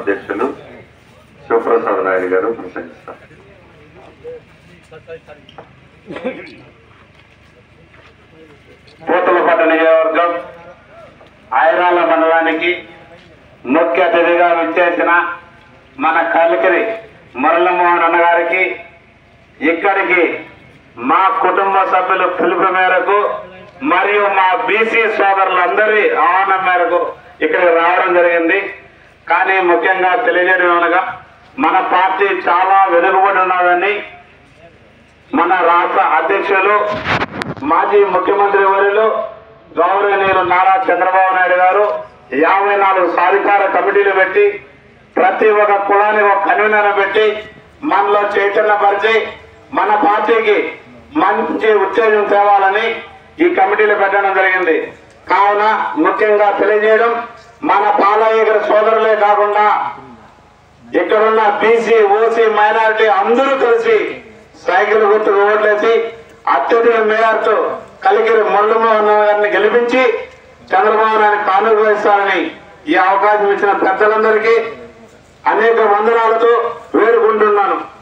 అధ్యక్షులు శివప్రసాద్ నాయుడు గారు ప్రసంగిస్తారు పూతలపట్ట నియోజకవర్గం ఐరాల మండలానికి ముఖ్య అతిథిగా విచ్చేసిన మన కలికిరి మురళమోహన్ అన్న గారికి ఇక్కడికి మా కుటుంబ సభ్యుల పిలుపు మేరకు మరియు మా బీసీ సోదరులందరి ఆహ్వానం మేరకు ఇక్కడికి రావడం జరిగింది కానీ ముఖ్యంగా తెలియజేయడం అనగా మన పార్టీ చాలా వెనుకబడి ఉన్నదని మన రాష్ట్ర అధ్యక్షులు మాజీ ముఖ్యమంత్రి వర్యులు గౌరవనీయులు నారా చంద్రబాబు నాయుడు గారు యాభై నాలుగు సాధికార కమిటీలు పెట్టి ప్రతి ఒక్క కులానికి ఒక కన్వీనర్ పెట్టి మనలో చైతన్యపరిచి మన పార్టీకి మంచి ఉత్తేజం తేవాలని ఈ కమిటీలు పెట్టడం జరిగింది కావున ముఖ్యంగా తెలియజేయడం మన పాలయ్య సోదరులే కాకుండా ఇక్కడున్న బీసీ ఓసీ మైనారిటీ అందరూ కలిసి సైకిల్ గుర్తుకు ఓట్లేసి అత్యధిక మేయర్తో కలిగిరి మురళీమోహన్ గారిని గెలిపించి చంద్రబాబు నాయుడు కానుక వేస్తారని ఈ అవకాశం ఇచ్చిన పెద్దలందరికీ అనేక వందనాలతో వేడుకుంటున్నాను